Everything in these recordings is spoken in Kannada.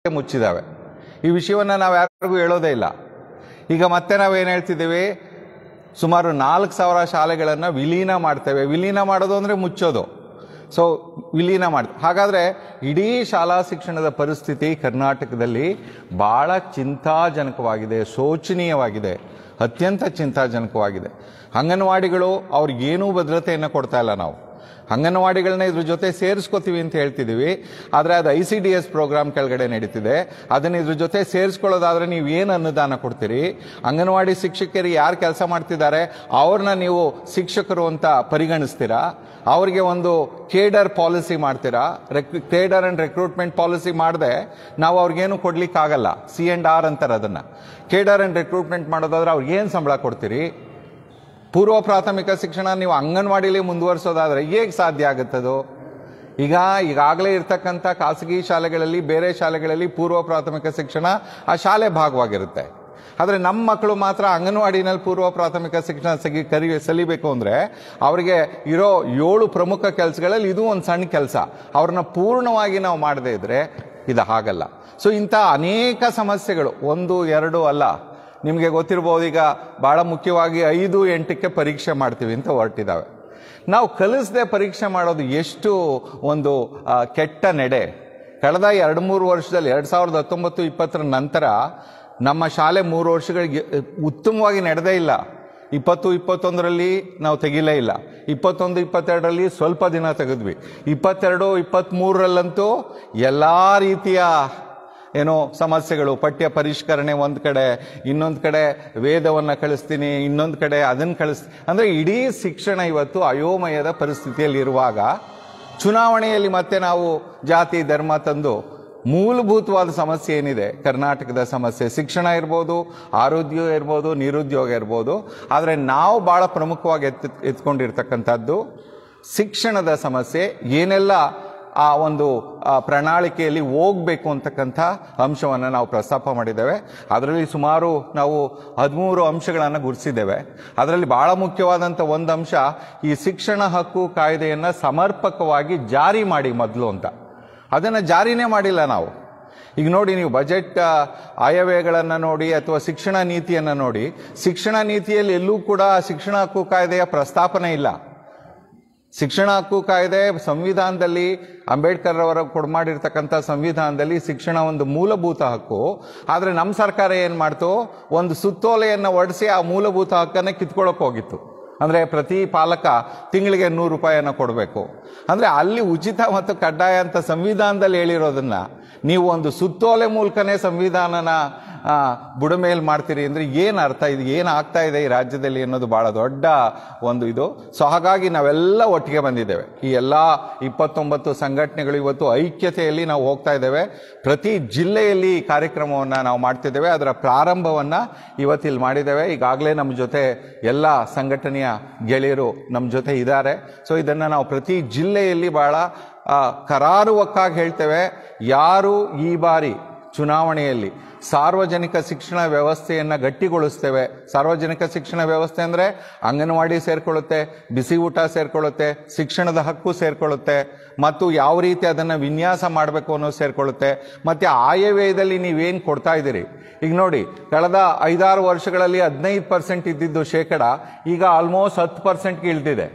ಮುಚ್ಚಿದಾವೆ ಈ ವಿಷಯವನ್ನು ನಾವು ಯಾರಿಗೂ ಹೇಳೋದೇ ಇಲ್ಲ ಈಗ ಮತ್ತೆ ನಾವೇನು ಹೇಳ್ತಿದ್ದೀವಿ ಸುಮಾರು ನಾಲ್ಕು ಸಾವಿರ ಶಾಲೆಗಳನ್ನು ವಿಲೀನ ಮಾಡ್ತೇವೆ ವಿಲೀನ ಮಾಡೋದು ಅಂದರೆ ಮುಚ್ಚೋದು ಸೊ ವಿಲೀನ ಮಾಡಿ ಹಾಗಾದರೆ ಇಡೀ ಶಾಲಾ ಶಿಕ್ಷಣದ ಪರಿಸ್ಥಿತಿ ಕರ್ನಾಟಕದಲ್ಲಿ ಭಾಳ ಚಿಂತಾಜನಕವಾಗಿದೆ ಶೋಚನೀಯವಾಗಿದೆ ಅತ್ಯಂತ ಚಿಂತಾಜನಕವಾಗಿದೆ ಅಂಗನವಾಡಿಗಳು ಅವ್ರಿಗೇನೂ ಭದ್ರತೆಯನ್ನು ಕೊಡ್ತಾ ಇಲ್ಲ ನಾವು ಅಂಗನವಾಡಿಗಳನ್ನ ಇದ್ರ ಜೊತೆ ಸೇರಿಸ್ಕೋತೀವಿ ಅಂತ ಹೇಳ್ತಿದ್ದೀವಿ ಆದರೆ ಅದು I C D S program ಕೆಳಗಡೆ ನಡೀತಿದೆ ಅದನ್ನ ಇದ್ರ ಜೊತೆ ಸೇರಿಸ್ಕೊಳ್ಳೋದಾದ್ರೆ ನೀವು ಏನು ಅನುದಾನ ಕೊಡ್ತೀರಿ ಅಂಗನವಾಡಿ ಶಿಕ್ಷಕರು ಯಾರು ಕೆಲಸ ಮಾಡ್ತಿದ್ದಾರೆ ಅವ್ರನ್ನ ನೀವು ಶಿಕ್ಷಕರು ಅಂತ ಪರಿಗಣಿಸ್ತೀರಾ ಅವ್ರಿಗೆ ಒಂದು ಕೇಡರ್ ಪಾಲಿಸಿ ಮಾಡ್ತೀರಾ ರೆಕ್ ಕೇಡರ್ ಅಂಡ್ ರೆಕ್ರೂಟ್ಮೆಂಟ್ ಪಾಲಿಸಿ ಮಾಡದೆ ನಾವು ಅವ್ರಿಗೇನು ಕೊಡ್ಲಿಕ್ಕಾಗಲ್ಲ ಸಿ ಅಂಡ್ ಆರ್ ಅಂತಾರೆ ಅದನ್ನ ಕೇಡರ್ ಅಂಡ್ ರೆಕ್ರೂಟ್ಮೆಂಟ್ ಮಾಡೋದಾದ್ರೆ ಅವ್ರಿಗೆ ಏನು ಸಂಬಳ ಕೊಡ್ತೀರಿ ಪೂರ್ವ ಪ್ರಾಥಮಿಕ ಶಿಕ್ಷಣ ನೀವು ಅಂಗನವಾಡಿಲಿ ಮುಂದುವರಿಸೋದಾದ್ರೆ ಹೇಗೆ ಸಾಧ್ಯ ಆಗುತ್ತದು ಈಗ ಈಗಾಗಲೇ ಇರ್ತಕ್ಕಂಥ ಖಾಸಗಿ ಶಾಲೆಗಳಲ್ಲಿ ಬೇರೆ ಶಾಲೆಗಳಲ್ಲಿ ಪೂರ್ವ ಪ್ರಾಥಮಿಕ ಶಿಕ್ಷಣ ಆ ಶಾಲೆ ಭಾಗವಾಗಿರುತ್ತೆ ಆದರೆ ನಮ್ಮ ಮಕ್ಕಳು ಮಾತ್ರ ಅಂಗನವಾಡಿನಲ್ಲಿ ಪೂರ್ವ ಪ್ರಾಥಮಿಕ ಶಿಕ್ಷಣ ಸಗಿ ಕರಿ ಸಲಿಬೇಕು ಅಂದರೆ ಅವರಿಗೆ ಇರೋ ಏಳು ಪ್ರಮುಖ ಕೆಲಸಗಳಲ್ಲಿ ಇದು ಒಂದು ಸಣ್ಣ ಕೆಲಸ ಅವ್ರನ್ನ ಪೂರ್ಣವಾಗಿ ನಾವು ಮಾಡದೇ ಇದ್ರೆ ಇದು ಹಾಗಲ್ಲ ಸೊ ಇಂಥ ಅನೇಕ ಸಮಸ್ಯೆಗಳು ಒಂದು ಎರಡು ಅಲ್ಲ ನಿಮಗೆ ಗೊತ್ತಿರ್ಬೋದು ಈಗ ಬಹಳ ಮುಖ್ಯವಾಗಿ ಐದು ಎಂಟಕ್ಕೆ ಪರೀಕ್ಷೆ ಮಾಡ್ತೀವಿ ಅಂತ ಹೊರಟಿದ್ದಾವೆ ನಾವು ಕಲಿಸದೆ ಪರೀಕ್ಷೆ ಮಾಡೋದು ಎಷ್ಟು ಒಂದು ಆ, ಕೆಟ್ಟ ನಡೆ ಕಳೆದ ಎರಡು ಮೂರು ವರ್ಷದಲ್ಲಿ ಎರಡು ಸಾವಿರದ ಹತ್ತೊಂಬತ್ತು ಇಪ್ಪತ್ತರ ನಂತರ ನಮ್ಮ ಶಾಲೆ ಮೂರು ವರ್ಷಗಳಿಗೆ ಉತ್ತಮವಾಗಿ ನಡೆದೇ ಇಲ್ಲ ಇಪ್ಪತ್ತು ಇಪ್ಪತ್ತೊಂದರಲ್ಲಿ ನಾವು ತೆಗಿಲೇ ಇಲ್ಲ ಇಪ್ಪತ್ತೊಂದು ಇಪ್ಪತ್ತೆರಡರಲ್ಲಿ ಸ್ವಲ್ಪ ದಿನ ತೆಗೆದ್ವಿ ಇಪ್ಪತ್ತೆರಡು ಇಪ್ಪತ್ತ್ಮೂರರಲ್ಲಂತೂ ಎಲ್ಲ ರೀತಿಯ ಏನೋ ಸಮಸ್ಯೆಗಳು ಪಠ್ಯ ಪರಿಷ್ಕರಣೆ ಒಂದು ಕಡೆ ಇನ್ನೊಂದು ಕಡೆ ವೇದವನ್ನು ಕಳಿಸ್ತೀನಿ ಇನ್ನೊಂದು ಕಡೆ ಅದನ್ನು ಕಳಿಸ್ತೀನಿ ಅಂದರೆ ಇಡೀ ಶಿಕ್ಷಣ ಇವತ್ತು ಅಯೋಮಯದ ಪರಿಸ್ಥಿತಿಯಲ್ಲಿ ಇರುವಾಗ ಚುನಾವಣೆಯಲ್ಲಿ ಮತ್ತೆ ನಾವು ಜಾತಿ ಧರ್ಮ ತಂದು ಮೂಲಭೂತವಾದ ಸಮಸ್ಯೆ ಏನಿದೆ ಕರ್ನಾಟಕದ ಸಮಸ್ಯೆ ಶಿಕ್ಷಣ ಇರ್ಬೋದು ಆರೋಗ್ಯ ಇರ್ಬೋದು ನಿರುದ್ಯೋಗ ಇರ್ಬೋದು ಆದರೆ ನಾವು ಭಾಳ ಪ್ರಮುಖವಾಗಿ ಎತ್ತು ಎತ್ಕೊಂಡಿರ್ತಕ್ಕಂಥದ್ದು ಶಿಕ್ಷಣದ ಸಮಸ್ಯೆ ಏನೆಲ್ಲ ಆ ಒಂದು ಆ, ಪ್ರಣಾಳಿಕೆಯಲ್ಲಿ ಹೋಗ್ಬೇಕು ಅಂತಕ್ಕಂಥ ಅಂಶವನ್ನು ನಾವು ಪ್ರಸ್ತಾಪ ಮಾಡಿದ್ದೇವೆ ಅದರಲ್ಲಿ ಸುಮಾರು ನಾವು ಹದಿಮೂರು ಅಂಶಗಳನ್ನು ಗುರುತಿಸಿದ್ದೇವೆ ಅದರಲ್ಲಿ ಬಹಳ ಮುಖ್ಯವಾದಂಥ ಒಂದು ಅಂಶ ಈ ಶಿಕ್ಷಣ ಹಕ್ಕು ಕಾಯ್ದೆಯನ್ನು ಸಮರ್ಪಕವಾಗಿ ಜಾರಿ ಮಾಡಿ ಮೊದಲು ಅಂತ ಅದನ್ನು ಜಾರಿನೇ ಮಾಡಿಲ್ಲ ನಾವು ಈಗ ನೋಡಿ ನೀವು ಬಜೆಟ್ ಆ, ಆಯವ್ಯಯಗಳನ್ನು ನೋಡಿ ಅಥವಾ ಶಿಕ್ಷಣ ನೀತಿಯನ್ನು ನೋಡಿ ಶಿಕ್ಷಣ ನೀತಿಯಲ್ಲಿ ಎಲ್ಲೂ ಕೂಡ ಶಿಕ್ಷಣ ಹಕ್ಕು ಕಾಯ್ದೆಯ ಪ್ರಸ್ತಾಪನೆ ಇಲ್ಲ ಶಿಕ್ಷಣ ಹಕ್ಕು ಕಾಯ್ದೆ ಸಂವಿಧಾನದಲ್ಲಿ ಅಂಬೇಡ್ಕರ್ ಅವರ ಕೊಡ್ಮಾಡಿರ್ತಕ್ಕಂಥ ಸಂವಿಧಾನದಲ್ಲಿ ಶಿಕ್ಷಣ ಒಂದು ಮೂಲಭೂತ ಹಕ್ಕು ಆದರೆ ನಮ್ಮ ಸರ್ಕಾರ ಏನು ಮಾಡ್ತು ಒಂದು ಸುತ್ತೋಲೆಯನ್ನು ಹೊರಡಿಸಿ ಆ ಮೂಲಭೂತ ಹಕ್ಕನ್ನು ಕಿತ್ಕೊಳ್ಳೋಕೆ ಹೋಗಿತ್ತು ಅಂದರೆ ಪ್ರತಿ ಪಾಲಕ ತಿಂಗಳಿಗೆ ನೂರು ರೂಪಾಯಿಯನ್ನು ಕೊಡಬೇಕು ಅಂದರೆ ಅಲ್ಲಿ ಉಚಿತ ಮತ್ತು ಕಡ್ಡಾಯ ಅಂತ ಸಂವಿಧಾನದಲ್ಲಿ ಹೇಳಿರೋದನ್ನ ನೀವು ಒಂದು ಸುತ್ತೋಲೆ ಮೂಲಕನೇ ಸಂವಿಧಾನನ ಆ, ಬುಡಮೇಲ್ ಮಾಡ್ತೀರಿ ಅಂದರೆ ಏನು ಅರ್ಥ ಇದು ಏನು ಆಗ್ತಾ ಇದೆ ಈ ರಾಜ್ಯದಲ್ಲಿ ಅನ್ನೋದು ಬಹಳ ದೊಡ್ಡ ಒಂದು ಇದು ಸೊ ಹಾಗಾಗಿ ನಾವೆಲ್ಲ ಒಟ್ಟಿಗೆ ಬಂದಿದ್ದೇವೆ ಈ ಎಲ್ಲ ಇಪ್ಪತ್ತೊಂಬತ್ತು ಸಂಘಟನೆಗಳು ಇವತ್ತು ಐಕ್ಯತೆಯಲ್ಲಿ ನಾವು ಹೋಗ್ತಾ ಇದ್ದೇವೆ ಪ್ರತಿ ಜಿಲ್ಲೆಯಲ್ಲಿ ಈ ಕಾರ್ಯಕ್ರಮವನ್ನು ನಾವು ಮಾಡ್ತಿದ್ದೇವೆ ಅದರ ಪ್ರಾರಂಭವನ್ನು ಇವತ್ತಿಲ್ಲಿ ಮಾಡಿದ್ದೇವೆ ಈಗಾಗಲೇ ನಮ್ಮ ಜೊತೆ ಎಲ್ಲ ಸಂಘಟನೆಯ ಗೆಳೆಯರು ನಮ್ಮ ಜೊತೆ ಇದ್ದಾರೆ ಸೊ ಇದನ್ನು ನಾವು ಪ್ರತಿ ಜಿಲ್ಲೆಯಲ್ಲಿ ಬಹಳ ಆ, ಕರಾರುವಕ್ಕಾಗಿ ಹೇಳ್ತೇವೆ ಯಾರು ಈ ಬಾರಿ ಚುನಾವಣೆಯಲ್ಲಿ ಸಾರ್ವಜನಿಕ ಶಿಕ್ಷಣ ವ್ಯವಸ್ಥೆಯನ್ನು ಗಟ್ಟಿಗೊಳಿಸ್ತೇವೆ ಸಾರ್ವಜನಿಕ ಶಿಕ್ಷಣ ವ್ಯವಸ್ಥೆ ಅಂದರೆ ಅಂಗನವಾಡಿ ಸೇರ್ಕೊಳ್ಳುತ್ತೆ ಬಿಸಿ ಊಟ ಸೇರ್ಕೊಳ್ಳುತ್ತೆ ಶಿಕ್ಷಣದ ಹಕ್ಕು ಸೇರ್ಕೊಳ್ಳುತ್ತೆ ಮತ್ತು ಯಾವ ರೀತಿ ಅದನ್ನು ವಿನ್ಯಾಸ ಮಾಡಬೇಕು ಅನ್ನೋದು ಸೇರ್ಕೊಳ್ಳುತ್ತೆ ಮತ್ತು ಆಯವ್ಯಯದಲ್ಲಿ ನೀವೇನು ಕೊಡ್ತಾ ಇದ್ದೀರಿ ಈಗ ನೋಡಿ ಕಳೆದ ಐದಾರು ವರ್ಷಗಳಲ್ಲಿ ಹದಿನೈದು ಪರ್ಸೆಂಟ್ ಇದ್ದಿದ್ದು ಶೇಕಡ ಈಗ ಆಲ್ಮೋಸ್ಟ್ ಹತ್ತು ಪರ್ಸೆಂಟ್ಗೆ ಇಳಿದಿದೆ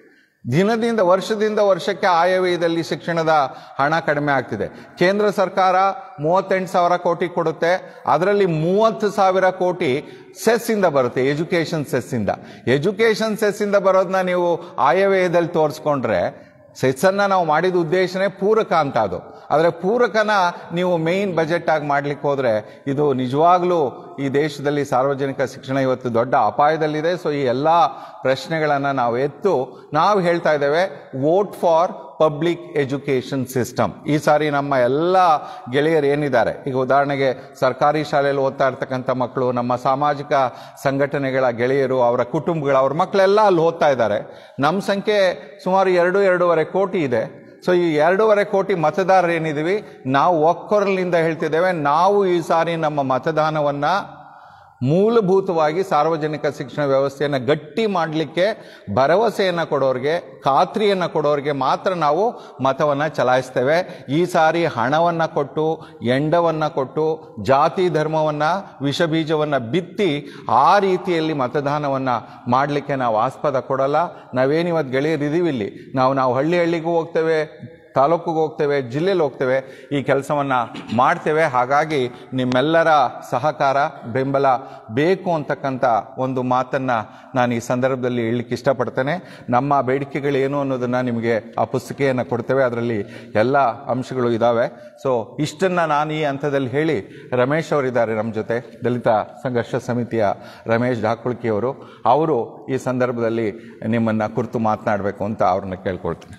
ದಿನದಿಂದ ವರ್ಷದಿಂದ ವರ್ಷಕ್ಕೆ ಆಯವ್ಯಯದಲ್ಲಿ ಶಿಕ್ಷಣದ ಹಣ ಕಡಿಮೆ ಆಗ್ತಿದೆ ಕೇಂದ್ರ ಸರ್ಕಾರ ಮೂವತ್ತೆಂಟು ಸಾವಿರ ಕೋಟಿ ಕೊಡುತ್ತೆ ಅದರಲ್ಲಿ ಮೂವತ್ತು ಸಾವಿರ ಕೋಟಿ ಸೆಸ್ ಇಂದ ಬರುತ್ತೆ ಎಜುಕೇಶನ್ ಸೆಸ್ ಇಂದ ಎಜುಕೇಶನ್ ಸೆಸ್ ಇಂದ ಬರೋದನ್ನ ನೀವು ಆಯವ್ಯಯದಲ್ಲಿ ತೋರಿಸ್ಕೊಂಡ್ರೆ ಸೆಸ್ಸನ್ನ ನಾವು ಮಾಡಿದ ಉದ್ದೇಶನೇ ಪೂರಕ ಅಂತ ಅದು ಆದರೆ ಪೂರಕನ ನೀವು ಮೇಯ್ನ್ ಬಜೆಟ್ ಆಗಿ ಮಾಡ್ಲಿಕ್ಕೆ ಹೋದ್ರೆ ಇದು ನಿಜವಾಗ್ಲೂ ಈ ದೇಶದಲ್ಲಿ ಸಾರ್ವಜನಿಕ ಶಿಕ್ಷಣ ಇವತ್ತು ದೊಡ್ಡ ಅಪಾಯದಲ್ಲಿದೆ ಸೊ ಈ ಎಲ್ಲ ಪ್ರಶ್ನೆಗಳನ್ನು ನಾವು ಎತ್ತು ನಾವು ಹೇಳ್ತಾ ಇದ್ದೇವೆ vote for public education system ಈ ಸಾರಿ ನಮ್ಮ ಎಲ್ಲ ಗೆಳೆಯರು ಏನಿದ್ದಾರೆ ಈಗ ಉದಾಹರಣೆಗೆ ಸರ್ಕಾರಿ ಶಾಲೆಯಲ್ಲಿ ಓದ್ತಾ ಇರ್ತಕ್ಕಂಥ ಮಕ್ಕಳು ನಮ್ಮ ಸಾಮಾಜಿಕ ಸಂಘಟನೆಗಳ ಗೆಳೆಯರು ಅವರ ಕುಟುಂಬಗಳು ಅವ್ರ ಮಕ್ಕಳೆಲ್ಲ ಅಲ್ಲಿ ಓದ್ತಾ ಇದ್ದಾರೆ ನಮ್ಮ ಸಂಖ್ಯೆ ಸುಮಾರು ಎರಡು ಎರಡೂವರೆ ಕೋಟಿ ಇದೆ ಸೊ ಈ ಎರಡೂವರೆ ಕೋಟಿ ಮತದಾರರು ಏನಿದ್ದೀವಿ ನಾವು ಒಕ್ಕೊರಲಿಂದ ಹೇಳ್ತಿದ್ದೇವೆ ನಾವು ಈ ಸಾರಿ ನಮ್ಮ ಮತದಾನವನ್ನ ಮೂಲಭೂತವಾಗಿ ಸಾರ್ವಜನಿಕ ಶಿಕ್ಷಣ ವ್ಯವಸ್ಥೆಯನ್ನು ಗಟ್ಟಿ ಮಾಡಲಿಕ್ಕೆ ಭರವಸೆಯನ್ನು ಕೊಡೋರಿಗೆ ಖಾತ್ರಿಯನ್ನು ಕೊಡೋರಿಗೆ ಮಾತ್ರ ನಾವು ಮತವನ್ನು ಚಲಾಯಿಸ್ತೇವೆ ಈ ಸಾರಿ ಹಣವನ್ನು ಕೊಟ್ಟು ಎಂಡವನ್ನು ಕೊಟ್ಟು ಜಾತಿ ಧರ್ಮವನ್ನು ವಿಷಬೀಜವನ್ನು ಬಿತ್ತಿ ಆ ರೀತಿಯಲ್ಲಿ ಮತದಾನವನ್ನು ಮಾಡಲಿಕ್ಕೆ ನಾವು ಆಸ್ಪದ ಕೊಡಲ್ಲ ನಾವೇನಿವತ್ತು ಗೆಳೆಯರಿದ್ದೀವಿ ಇಲ್ಲಿ ನಾವು ನಾವು ಹಳ್ಳಿ ಹಳ್ಳಿಗೂ ಹೋಗ್ತೇವೆ ತಾಲೂಕಿಗೆ ಹೋಗ್ತೇವೆ ಜಿಲ್ಲೆಯಲ್ಲಿ ಹೋಗ್ತೇವೆ ಈ ಕೆಲಸವನ್ನು ಮಾಡ್ತೇವೆ ಹಾಗಾಗಿ ನಿಮ್ಮೆಲ್ಲರ ಸಹಕಾರ ಬೆಂಬಲ ಬೇಕು ಅಂತಕ್ಕಂಥ ಒಂದು ಮಾತನ್ನು ನಾನು ಈ ಸಂದರ್ಭದಲ್ಲಿ ಹೇಳಲಿಕ್ಕೆ ಇಷ್ಟಪಡ್ತೇನೆ ನಮ್ಮ ಬೇಡಿಕೆಗಳೇನು ಅನ್ನೋದನ್ನು ನಿಮಗೆ ಆ ಪುಸ್ತಿಕೆಯನ್ನು ಕೊಡ್ತೇವೆ ಅದರಲ್ಲಿ ಎಲ್ಲ ಅಂಶಗಳು ಇದ್ದಾವೆ ಸೊ ಇಷ್ಟನ್ನು ನಾನು ಈ ಹಂತದಲ್ಲಿ ಹೇಳಿ ರಮೇಶ್ ಅವರಿದ್ದಾರೆ ನಮ್ಮ ಜೊತೆ ದಲಿತ ಸಂಘರ್ಷ ಸಮಿತಿಯ ರಮೇಶ್ ಢಾಕುಳ್ಕಿ ಅವರು ಅವರು ಈ ಸಂದರ್ಭದಲ್ಲಿ ನಿಮ್ಮನ್ನು ಕುರಿತು ಮಾತನಾಡಬೇಕು ಅಂತ ಅವ್ರನ್ನ ಕೇಳ್ಕೊಳ್ತೀನಿ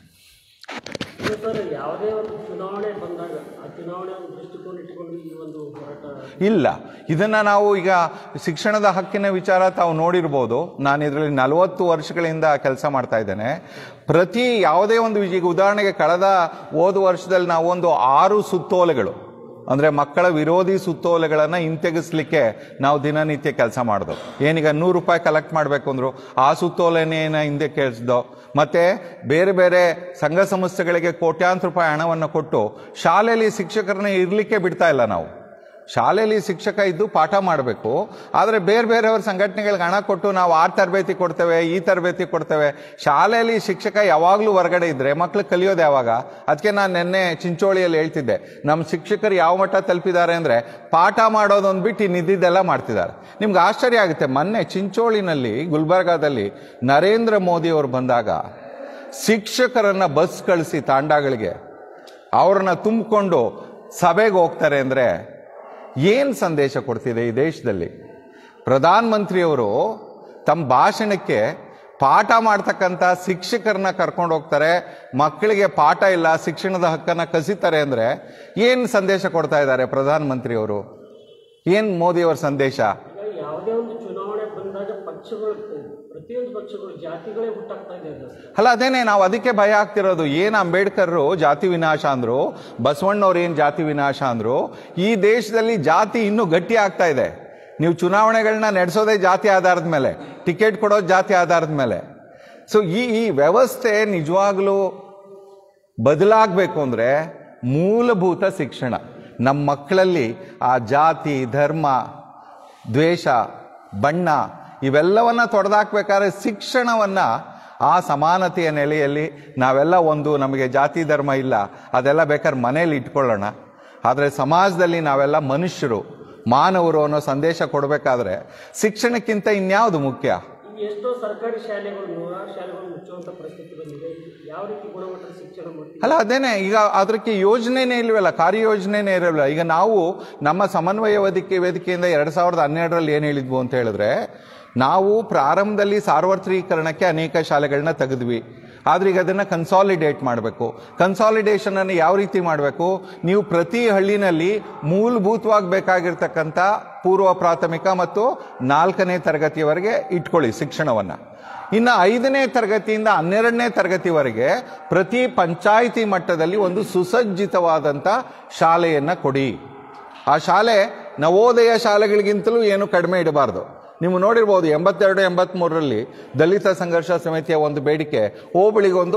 ಇದು ಸರ್ ಯಾವುದೇ ಒಂದು ಚುನಾವಣೆ ಬಂದಾಗ ಆ ಚುನಾವಣೆ ಒಂದು ದೃಷ್ಟಿಕೋನ ಇಟ್ಟುಕೊಂಡು ಈ ಒಂದು ಹೋರಾಟ ಇಲ್ಲ ಇದನ್ನ ನಾವು ಈಗ ಶಿಕ್ಷಣದ ಹಕ್ಕಿನ ವಿಚಾರ ತಾವು ನೋಡಿರ್ಬೋದು ನಾನು ಇದರಲ್ಲಿ ನಲವತ್ತು ವರ್ಷಗಳಿಂದ ಕೆಲಸ ಮಾಡ್ತಾ ಇದ್ದೇನೆ ಪ್ರತಿ ಯಾವುದೇ ಒಂದು ವಿಷಯ ಈಗ ಉದಾಹರಣೆಗೆ ಕಳೆದ ಹೋದ ವರ್ಷದಲ್ಲಿ ನಾವು ಒಂದು ಆರು ಸುತ್ತೋಲೆಗಳು ಅಂದ್ರೆ ಮಕ್ಕಳ ವಿರೋಧಿ ಸುತ್ತೋಲೆಗಳನ್ನು ಹಿಂತೆಗೆಸ್ಲಿಕ್ಕೆ ನಾವು ದಿನನಿತ್ಯ ಕೆಲಸ ಮಾಡೋದು ಏನೀಗ ನೂರು ರೂಪಾಯಿ ಕಲೆಕ್ಟ್ ಮಾಡಬೇಕು ಅಂದ್ರು ಆ ಸುತ್ತೋಲೆನೇನ ಹಿಂದೆ ಕೇಳಿಸ್ದೋ ಮತ್ತೆ ಬೇರೆ ಬೇರೆ ಸಂಘ ಸಂಸ್ಥೆಗಳಿಗೆ ಕೋಟ್ಯಾಂತರ ರೂಪಾಯಿ ಹಣವನ್ನು ಕೊಟ್ಟು ಶಾಲೆಯಲ್ಲಿ ಶಿಕ್ಷಕರನ್ನ ಇರ್ಲಿಕ್ಕೆ ಬಿಡ್ತಾ ಇಲ್ಲ ನಾವು ಶಾಲೆಯಲ್ಲಿ ಶಿಕ್ಷಕ ಇದ್ದು ಪಾಠ ಮಾಡಬೇಕು ಆದರೆ ಬೇರೆ ಬೇರೆಯವ್ರ ಸಂಘಟನೆಗಳಿಗೆ ಹಣ ಕೊಟ್ಟು ನಾವು ಆ ತರಬೇತಿ ಕೊಡ್ತೇವೆ ಈ ತರಬೇತಿ ಕೊಡ್ತೇವೆ ಶಾಲೆಯಲ್ಲಿ ಶಿಕ್ಷಕ ಯಾವಾಗಲೂ ಹೊರಗಡೆ ಇದ್ರೆ ಮಕ್ಳು ಕಲಿಯೋದು ಯಾವಾಗ ಅದಕ್ಕೆ ನಾನು ನಿನ್ನೆ ಚಿಂಚೋಳಿಯಲ್ಲಿ ಹೇಳ್ತಿದ್ದೆ ನಮ್ಮ ಶಿಕ್ಷಕರು ಯಾವ ಮಟ್ಟ ತಲುಪಿದ್ದಾರೆ ಅಂದರೆ ಪಾಠ ಮಾಡೋದೊಂದು ಬಿಟ್ಟು ಇನ್ನಿದ್ದೆಲ್ಲ ಮಾಡ್ತಿದ್ದಾರೆ ನಿಮ್ಗೆ ಆಶ್ಚರ್ಯ ಆಗುತ್ತೆ ಮೊನ್ನೆ ಚಿಂಚೋಳಿನಲ್ಲಿ ಗುಲ್ಬರ್ಗಾದಲ್ಲಿ ನರೇಂದ್ರ ಮೋದಿ ಅವರು ಬಂದಾಗ ಶಿಕ್ಷಕರನ್ನ ಬಸ್ ಕಳಿಸಿ ತಾಂಡಗಳಿಗೆ ಅವ್ರನ್ನ ತುಂಬಿಕೊಂಡು ಸಭೆಗೆ ಹೋಗ್ತಾರೆ ಅಂದರೆ ಏನು ಸಂದೇಶ ಕೊಡ್ತಿದೆ ಈ ದೇಶದಲ್ಲಿ ಪ್ರಧಾನಮಂತ್ರಿಯವರು ತಮ್ಮ ಭಾಷಣಕ್ಕೆ ಪಾಠ ಮಾಡ್ತಕ್ಕಂಥ ಶಿಕ್ಷಕರನ್ನ ಕರ್ಕೊಂಡು ಹೋಗ್ತಾರೆ ಮಕ್ಕಳಿಗೆ ಪಾಠ ಇಲ್ಲ ಶಿಕ್ಷಣದ ಹಕ್ಕನ್ನು ಕಸಿತಾರೆ ಅಂದರೆ ಏನು ಸಂದೇಶ ಕೊಡ್ತಾ ಇದ್ದಾರೆ ಪ್ರಧಾನಮಂತ್ರಿಯವರು ಏನು ಮೋದಿಯವರ ಸಂದೇಶ ಈಗ ಯಾವುದೇ ಒಂದು ಚುನಾವಣೆ ಬಂದಾಗ ಪಕ್ಷಗಳು ಪ್ರತಿಯೊಂದು ಪಕ್ಷಗಳು ಜಾತಿಗಳೇ ಹುಟ್ಟಾಗ್ತಾ ಇದೆ ಅದು ಅಲ್ಲ ಅದೇನೆ ನಾವು ಅದಕ್ಕೆ ಭಯ ಆಗ್ತಿರೋದು ಏನು ಅಂಬೇಡ್ಕರ್ರು ಜಾತಿ ವಿನಾಶ ಅಂದ್ರು ಬಸವಣ್ಣವ್ರು ಏನು ಜಾತಿ ವಿನಾಶ ಅಂದ್ರು ಈ ದೇಶದಲ್ಲಿ ಜಾತಿ ಇನ್ನೂ ಗಟ್ಟಿ ಆಗ್ತಾ ಇದೆ ನೀವು ಚುನಾವಣೆಗಳನ್ನ ನಡೆಸೋದೇ ಜಾತಿ ಆಧಾರದ ಮೇಲೆ ಟಿಕೆಟ್ ಕೊಡೋದು ಜಾತಿ ಆಧಾರದ ಮೇಲೆ ಸೊ ಈ ಈ ವ್ಯವಸ್ಥೆ ನಿಜವಾಗ್ಲೂ ಬದಲಾಗಬೇಕು ಅಂದರೆ ಮೂಲಭೂತ ಶಿಕ್ಷಣ ನಮ್ಮ ಮಕ್ಕಳಲ್ಲಿ ಆ ಜಾತಿ ಧರ್ಮ ದ್ವೇಷ ಬಣ್ಣ ಇವೆಲ್ಲವನ್ನ ತೊಡೆದಾಕ್ಬೇಕಾದ್ರೆ ಶಿಕ್ಷಣವನ್ನ ಆ ಸಮಾನತೆಯ ನೆಲೆಯಲ್ಲಿ ನಾವೆಲ್ಲ ಒಂದು ನಮಗೆ ಜಾತಿ ಧರ್ಮ ಇಲ್ಲ ಅದೆಲ್ಲ ಬೇಕಾದ್ರೆ ಮನೇಲಿ ಇಟ್ಕೊಳ್ಳೋಣ ಆದರೆ ಸಮಾಜದಲ್ಲಿ ನಾವೆಲ್ಲ ಮನುಷ್ಯರು ಮಾನವರು ಅನ್ನೋ ಸಂದೇಶ ಕೊಡಬೇಕಾದ್ರೆ ಶಿಕ್ಷಣಕ್ಕಿಂತ ಇನ್ಯಾವುದು ಮುಖ್ಯ ಈಗ ಎಷ್ಟೋ ಸರ್ಕಾರಿ ಶಾಲೆಗಳು ನೂರಾರು ಶಾಲೆಗಳು ಮುಚ್ಚುವಂತ ಪರಿಸ್ಥಿತಿ ಬಂದಿದೆ ಯಾವ ರೀತಿ ಗುಣಮಟ್ಟದ ಶಿಕ್ಷಣ ಮಾಡ್ತೀವಿ ಅಲ್ಲ ಅದೇನೆ ಈಗ ಅದಕ್ಕೆ ಯೋಜನೆನೇ ಇಲ್ವಲ್ಲ ಕಾರ್ಯಯೋಜನೆನೇ ಇರಲ್ಲ ಈಗ ನಾವು ನಮ್ಮ ಸಮನ್ವಯ ವೇದಿಕೆ ವೇದಿಕೆಯಿಂದ ಎರಡ್ ಸಾವಿರದ ಹನ್ನೆರಡರಲ್ಲಿ ಏನು ಹೇಳಿದ್ವು ಅಂತ ಹೇಳಿದ್ರೆ ನಾವು ಪ್ರಾರಂಭದಲ್ಲಿ ಸಾರ್ವತ್ರೀಕರಣಕ್ಕೆ ಅನೇಕ ಶಾಲೆಗಳನ್ನ ತೆಗೆದ್ವಿ ಆದ್ರೆ ಈಗ ಅದನ್ನ ಕನ್ಸಾಲಿಡೇಟ್ ಮಾಡಬೇಕು ಕನ್ಸಾಲಿಡೇಷನ್ ಅನ್ನು ಯಾವ ರೀತಿ ಮಾಡಬೇಕು ನೀವು ಪ್ರತಿ ಹಳ್ಳಿನಲ್ಲಿ ಮೂಲಭೂತವಾಗಿ ಬೇಕಾಗಿರ್ತಕ್ಕಂಥ ಪೂರ್ವ ಪ್ರಾಥಮಿಕ ಮತ್ತು ನಾಲ್ಕನೇ ತರಗತಿಯವರೆಗೆ ಇಟ್ಕೊಳ್ಳಿ ಶಿಕ್ಷಣವನ್ನ ಇನ್ನು ಐದನೇ ತರಗತಿಯಿಂದ ಹನ್ನೆರಡನೇ ತರಗತಿವರೆಗೆ ಪ್ರತಿ ಪಂಚಾಯಿತಿ ಮಟ್ಟದಲ್ಲಿ ಒಂದು ಸುಸಜ್ಜಿತವಾದಂಥ ಶಾಲೆಯನ್ನ ಕೊಡಿ ಆ ಶಾಲೆ ನವೋದಯ ಶಾಲೆಗಳಿಗಿಂತಲೂ ಏನು ಕಡಿಮೆ ಇಡಬಾರ್ದು ನೀವು ನೋಡಿರ್ಬೋದು ಎಂಬತ್ತೆರಡು ಎಂಬತ್ಮೂರರಲ್ಲಿ ದಲಿತ ಸಂಘರ್ಷ ಸಮಿತಿಯ ಒಂದು ಬೇಡಿಕೆ ಹೋಬಳಿಗೊಂದು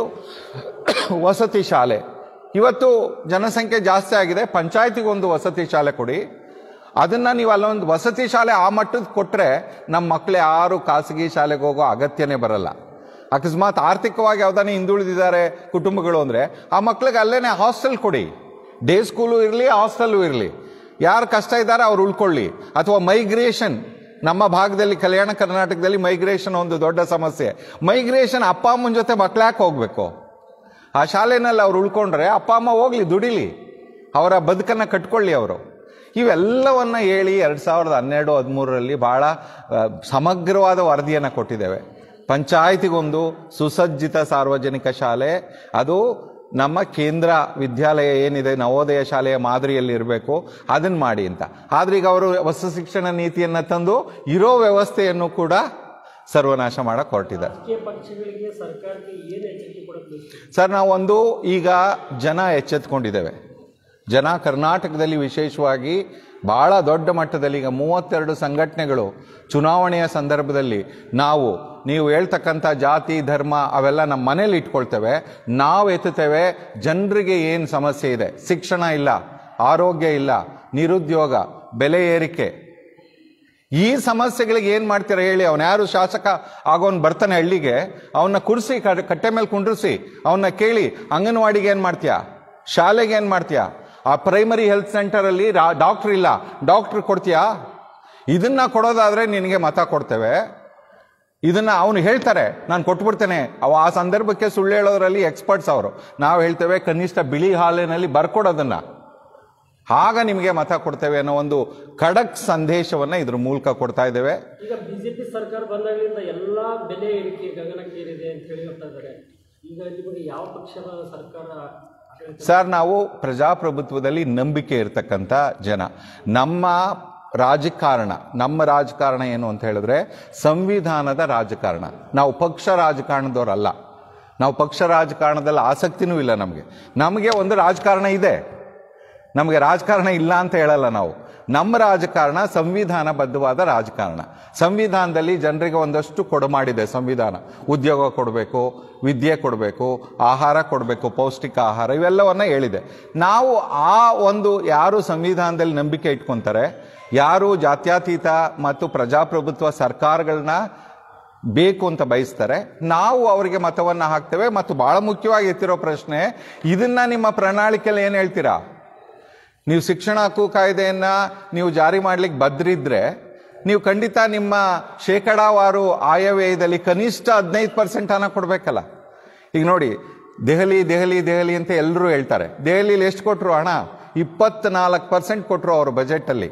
ವಸತಿ ಶಾಲೆ ಇವತ್ತು ಜನಸಂಖ್ಯೆ ಜಾಸ್ತಿ ಆಗಿದೆ ಪಂಚಾಯತಿಗೊಂದು ವಸತಿ ಶಾಲೆ ಕೊಡಿ ಅದನ್ನ ನೀವು ಅಲ್ಲೊಂದು ವಸತಿ ಶಾಲೆ ಆ ಮಟ್ಟದ ಕೊಟ್ರೆ ನಮ್ಮ ಮಕ್ಕಳು ಯಾರು ಖಾಸಗಿ ಶಾಲೆಗೆ ಹೋಗೋ ಅಗತ್ಯನೇ ಬರಲ್ಲ ಅಕಸ್ಮಾತ್ ಆರ್ಥಿಕವಾಗಿ ಯಾವ್ದಾನೆ ಹಿಂದುಳಿದಿದ್ದಾರೆ ಕುಟುಂಬಗಳು ಅಂದ್ರೆ ಆ ಮಕ್ಳಿಗೆ ಅಲ್ಲೇನೆ ಹಾಸ್ಟೆಲ್ ಕೊಡಿ ಡೇ ಸ್ಕೂಲು ಇರಲಿ ಹಾಸ್ಟೆಲ್ಲು ಇರಲಿ ಯಾರು ಕಷ್ಟ ಇದ್ದಾರೆ ಅವ್ರು ಉಳ್ಕೊಳ್ಳಿ ಅಥವಾ ಮೈಗ್ರೇಷನ್ ನಮ್ಮ ಭಾಗದಲ್ಲಿ ಕಲ್ಯಾಣ ಕರ್ನಾಟಕದಲ್ಲಿ ಮೈಗ್ರೇಷನ್ ಒಂದು ದೊಡ್ಡ ಸಮಸ್ಯೆ ಮೈಗ್ರೇಷನ್ ಅಪ್ಪ ಅಮ್ಮನ ಜೊತೆ ಮಕ್ಳ್ಯಾಕೆ ಹೋಗ್ಬೇಕು ಆ ಶಾಲೆನಲ್ಲಿ ಅವ್ರು ಉಳ್ಕೊಂಡ್ರೆ ಅಪ್ಪ ಅಮ್ಮ ಹೋಗ್ಲಿ ದುಡಿಲಿ ಅವರ ಬದುಕನ್ನ ಕಟ್ಕೊಳ್ಳಿ ಅವರು ಇವೆಲ್ಲವನ್ನ ಹೇಳಿ ಎರಡ್ ಸಾವಿರದ ಹನ್ನೆರಡು ಹದಿಮೂರರಲ್ಲಿ ಬಹಳ ಆ, ಸಮಗ್ರವಾದ ವರದಿಯನ್ನು ಕೊಟ್ಟಿದ್ದೇವೆ ಪಂಚಾಯತಿಗೊಂದು ಸುಸಜ್ಜಿತ ಸಾರ್ವಜನಿಕ ಶಾಲೆ ಅದು ನಮ್ಮ ಕೇಂದ್ರ ವಿದ್ಯಾಲಯ ಏನಿದೆ ನವೋದಯ ಶಾಲೆಯ ಮಾದರಿಯಲ್ಲಿ ಇರಬೇಕು ಅದನ್ನ ಮಾಡಿ ಅಂತ ಆದ್ರೆ ಈಗ ಅವರು ಹೊಸ ಶಿಕ್ಷಣ ನೀತಿಯನ್ನ ತಂದು ಇರೋ ವ್ಯವಸ್ಥೆಯನ್ನು ಕೂಡ ಸರ್ವನಾಶ ಮಾಡಕ್ ಹೊರಟಿದ್ದಾರೆ ರಾಜಕೀಯ ಪಕ್ಷಗಳಿಗೆ ಸರ್ಕಾರಕ್ಕೆ ಏನು ಎಚ್ಚರಿಕೆ ಕೊಡಬೇಕು ಸರ್ ನಾವು ಒಂದು ಈಗ ಜನ ಎಚ್ಚೆತ್ಕೊಂಡಿದ್ದೇವೆ ಜನ ಕರ್ನಾಟಕದಲ್ಲಿ ವಿಶೇಷವಾಗಿ ಬಹಳ ದೊಡ್ಡ ಮಟ್ಟದಲ್ಲಿ ಈಗ ಮೂವತ್ತೆರಡು ಸಂಘಟನೆಗಳು ಚುನಾವಣೆಯ ಸಂದರ್ಭದಲ್ಲಿ ನಾವು ನೀವು ಹೇಳ್ತಕ್ಕಂಥ ಜಾತಿ ಧರ್ಮ ಅವೆಲ್ಲ ನಮ್ಮ ಮನೇಲಿ ಇಟ್ಕೊಳ್ತೇವೆ ನಾವು ಎತ್ತುತ್ತೇವೆ ಜನರಿಗೆ ಏನು ಸಮಸ್ಯೆ ಇದೆ ಶಿಕ್ಷಣ ಇಲ್ಲ ಆರೋಗ್ಯ ಇಲ್ಲ ನಿರುದ್ಯೋಗ ಬೆಲೆ ಏರಿಕೆ ಈ ಸಮಸ್ಯೆಗಳಿಗೆ ಏನು ಮಾಡ್ತೀರಾ ಹೇಳಿ ಅವನ ಯಾರು ಶಾಸಕ ಆಗೋನ್ ಬರ್ತಾನೆ ಹಳ್ಳಿಗೆ ಅವನ್ನ ಕುರ್ಸಿ ಕ- ಕಟ್ಟೆ ಮೇಲೆ ಕುಂಡ್ರಿಸಿ ಅವನ್ನ ಕೇಳಿ ಅಂಗನವಾಡಿಗೆ ಏನು ಮಾಡ್ತೀಯಾ ಶಾಲೆಗೆ ಏನು ಮಾಡ್ತೀಯಾ ಆ ಪ್ರೈಮರಿ ಹೆಲ್ತ್ ಸೆಂಟರಲ್ಲಿ ಡಾಕ್ಟರ್ ಇಲ್ಲ ಡಾಕ್ಟರ್ ಕೊಡ್ತೀಯಾ ಇದನ್ನ ಕೊಡೋದಾದ್ರೆ ನಿನಗೆ ಮತ ಕೊಡ್ತೇವೆ ಇದನ್ನ ಅವನು ಹೇಳ್ತಾರೆ ನಾನು ಕೊಟ್ಬಿಡ್ತೇನೆ ಅವ ಆ ಸಂದರ್ಭಕ್ಕೆ ಸುಳ್ಳು ಹೇಳೋದ್ರಲ್ಲಿ ಎಕ್ಸ್ಪರ್ಟ್ಸ್ ಅವರು ನಾವು ಹೇಳ್ತೇವೆ ಕನಿಷ್ಠ ಬಿಳಿ ಹಾಲಿನಲ್ಲಿ ಬರ್ಕೊಡೋದನ್ನ ಆಗ ನಿಮಗೆ ಮತ ಕೊಡ್ತೇವೆ ಅನ್ನೋ ಒಂದು ಖಡಕ್ ಸಂದೇಶವನ್ನ ಇದ್ರ ಮೂಲಕ ಕೊಡ್ತಾ ಇದ್ದೇವೆ ಈಗ ಬಿಜೆಪಿ ಸರ್ಕಾರ ಬಂದಾಗಲಿಂದ ಎಲ್ಲ ಬೆಲೆ ಏರಿಕೆ ಗಗನಕ್ಕೇರಿದೆ ಅಂತ ಹೇಳಿ ಹೇಳ್ತಾ ಇದ್ದಾರೆ ಈಗ ನಿಮಗೆ ಯಾವ ಪಕ್ಷದ ಸರ್ಕಾರ ಆಡಳಿತ ಸರ್ ನಾವು ಪ್ರಜಾಪ್ರಭುತ್ವದಲ್ಲಿ ನಂಬಿಕೆ ಇರತಕ್ಕಂಥ ಜನ ನಮ್ಮ ರಾಜಕಾರಣ ನಮ್ಮ ರಾಜಕಾರಣ ಏನು ಅಂತ ಹೇಳಿದ್ರೆ ಸಂವಿಧಾನದ ರಾಜಕಾರಣ ನಾವು ಪಕ್ಷ ರಾಜಕಾರಣದವರಲ್ಲ ನಾವು ಪಕ್ಷ ರಾಜಕಾರಣದಲ್ಲಿ ಆಸಕ್ತಿನೂ ಇಲ್ಲ ನಮಗೆ ನಮಗೆ ಒಂದು ರಾಜಕಾರಣ ಇದೆ ನಮಗೆ ರಾಜಕಾರಣ ಇಲ್ಲ ಅಂತ ಹೇಳಲ್ಲ ನಾವು ನಮ್ಮ ರಾಜಕಾರಣ ಸಂವಿಧಾನಬದ್ಧವಾದ ರಾಜಕಾರಣ ಸಂವಿಧಾನದಲ್ಲಿ ಜನರಿಗೆ ಒಂದಷ್ಟು ಕೊಡಮಾಡಿದೆ ಸಂವಿಧಾನ ಉದ್ಯೋಗ ಕೊಡಬೇಕು ವಿದ್ಯೆ ಕೊಡಬೇಕು ಆಹಾರ ಕೊಡಬೇಕು ಪೌಷ್ಟಿಕ ಆಹಾರ ಇವೆಲ್ಲವನ್ನ ಹೇಳಿದೆ ನಾವು ಆ ಒಂದು ಯಾರು ಸಂವಿಧಾನದಲ್ಲಿ ನಂಬಿಕೆ ಇಟ್ಕೊಂತಾರೆ ಯಾರು ಜಾತ್ಯತೀತ ಮತ್ತು ಪ್ರಜಾಪ್ರಭುತ್ವ ಸರ್ಕಾರಗಳನ್ನ ಬೇಕು ಅಂತ ಬಯಸ್ತಾರೆ ನಾವು ಅವರಿಗೆ ಮತವನ್ನ ಹಾಕ್ತೇವೆ ಮತ್ತು ಬಹಳ ಮುಖ್ಯವಾಗಿ ಎತ್ತಿರೋ ಪ್ರಶ್ನೆ ಇದನ್ನ ನಿಮ್ಮ ಪ್ರಣಾಳಿಕೆಯಲ್ಲಿ ಏನು ಹೇಳ್ತೀರಾ ನೀವು ಶಿಕ್ಷಣ ಹಕ್ಕು ಕಾಯ್ದೆಯನ್ನ ನೀವು ಜಾರಿ ಮಾಡ್ಲಿಕ್ಕೆ ಬದ್ರಿದ್ರೆ ನೀವು ಖಂಡಿತ ನಿಮ್ಮ ಶೇಕಡಾವಾರು ಆಯವ್ಯಯದಲ್ಲಿ ಕನಿಷ್ಠ ಹದಿನೈದು ಪರ್ಸೆಂಟ್ ಹಣ ಕೊಡಬೇಕಲ್ಲ ಈಗ ನೋಡಿ ದೆಹಲಿ ದೆಹಲಿ ದೆಹಲಿ ಅಂತ ಎಲ್ಲರೂ ಹೇಳ್ತಾರೆ ದೆಹಲಿಲಿ ಎಷ್ಟು ಕೊಟ್ಟರು ಹಣ ಇಪ್ಪತ್ನಾಲ್ಕು ಪರ್ಸೆಂಟ್ ಕೊಟ್ಟರು ಅವರು ಬಜೆಟಲ್ಲಿ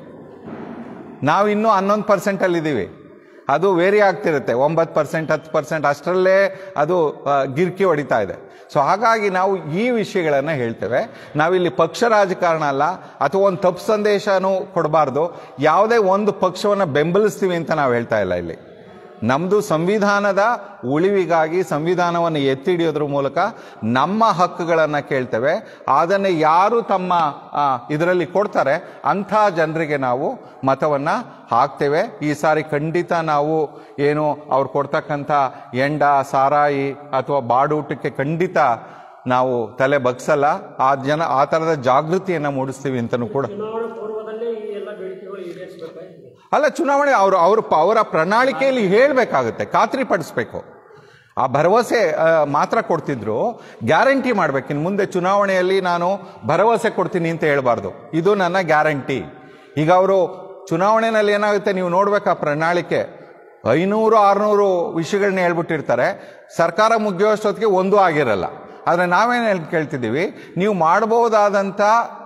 ನಾವು ಇನ್ನೂ ಹನ್ನೊಂದು ಪರ್ಸೆಂಟಲ್ಲಿ ಇದ್ದೀವಿ ಅದು ವೇರಿ ಆಗ್ತಿರುತ್ತೆ ಒಂಬತ್ತು ಪರ್ಸೆಂಟ್ ಹತ್ತು ಪರ್ಸೆಂಟ್ ಅಷ್ಟರಲ್ಲೇ ಅದು ಆ, ಗಿರ್ಕಿ ಹೊಡಿತಾ ಇದೆ ಸೊ ಹಾಗಾಗಿ ನಾವು ಈ ವಿಷಯಗಳನ್ನು ಹೇಳ್ತೇವೆ ನಾವಿಲ್ಲಿ ಪಕ್ಷ ರಾಜಕಾರಣ ಅಲ್ಲ ಅಥವಾ ಒಂದು ತಪ್ಪು ಸಂದೇಶನೂ ಕೊಡಬಾರ್ದು ಯಾವುದೇ ಒಂದು ಪಕ್ಷವನ್ನು ಬೆಂಬಲಿಸ್ತೀವಿ ಅಂತ ನಾವು ಹೇಳ್ತಾ ಇಲ್ಲ ಇಲ್ಲಿ ನಮ್ಮದು ಸಂವಿಧಾನದ ಉಳಿವಿಗಾಗಿ ಸಂವಿಧಾನವನ್ನು ಎತ್ತಿ ಹಿಡಿಯೋದ್ರ ಮೂಲಕ ನಮ್ಮ ಹಕ್ಕುಗಳನ್ನು ಕೇಳ್ತೇವೆ ಅದನ್ನು ಯಾರು ತಮ್ಮ ಇದರಲ್ಲಿ ಕೊಡ್ತಾರೆ ಅಂಥ ಜನರಿಗೆ ನಾವು ಮತವನ್ನು ಹಾಕ್ತೇವೆ ಈ ಸಾರಿ ಖಂಡಿತ ನಾವು ಏನು ಅವ್ರು ಕೊಡ್ತಕ್ಕಂಥ ಎಂಡ ಸಾರಾಯಿ ಅಥವಾ ಬಾಡೂಟಕ್ಕೆ ಖಂಡಿತ ನಾವು ತಲೆ ಬಗ್ಸಲ್ಲ ಆ ಜನ ಆ ಥರದ ಜಾಗೃತಿಯನ್ನು ಮೂಡಿಸ್ತೀವಿ ಅಂತಲೂ ಕೂಡ ಚುನಾವಣೆ ಪೂರ್ವದಲ್ಲೇ ಈ ಎಲ್ಲ ಬೇಡಿಕೆಗಳು ಈಡೇರಿಸಬೇಕಾಗಿ ಅಲ್ಲ ಚುನಾವಣೆ ಅವರು ಅವರು ಅವರ ಪ್ರಣಾಳಿಕೆಯಲ್ಲಿ ಹೇಳಬೇಕಾಗುತ್ತೆ ಖಾತ್ರಿ ಪಡಿಸ್ಬೇಕು ಆ ಭರವಸೆ ಆ, ಮಾತ್ರ ಕೊಡ್ತಿದ್ರು ಗ್ಯಾರಂಟಿ ಮಾಡ್ಬೇಕು ಇನ್ನು ಮುಂದೆ ಚುನಾವಣೆಯಲ್ಲಿ ನಾನು ಭರವಸೆ ಕೊಡ್ತೀನಿ ಅಂತ ಹೇಳ್ಬಾರ್ದು ಇದು ನನ್ನ ಗ್ಯಾರಂಟಿ ಈಗ ಅವರು ಚುನಾವಣೆಯಲ್ಲಿ ಏನಾಗುತ್ತೆ ನೀವು ನೋಡ್ಬೇಕು ಆ ಪ್ರಣಾಳಿಕೆ ಐನೂರು ಆರುನೂರು ವಿಷಯಗಳನ್ನ ಹೇಳ್ಬಿಟ್ಟಿರ್ತಾರೆ ಸರ್ಕಾರ ಮುಗಿಯೋಷ್ಟೊತ್ತಿಗೆ ಒಂದೂ ಆಗಿರಲ್ಲ ಆದರೆ ನಾವೇನು ಹೇಳ್ ಕೇಳ್ತಿದ್ದೀವಿ ನೀವು ಮಾಡಬಹುದಾದಂಥ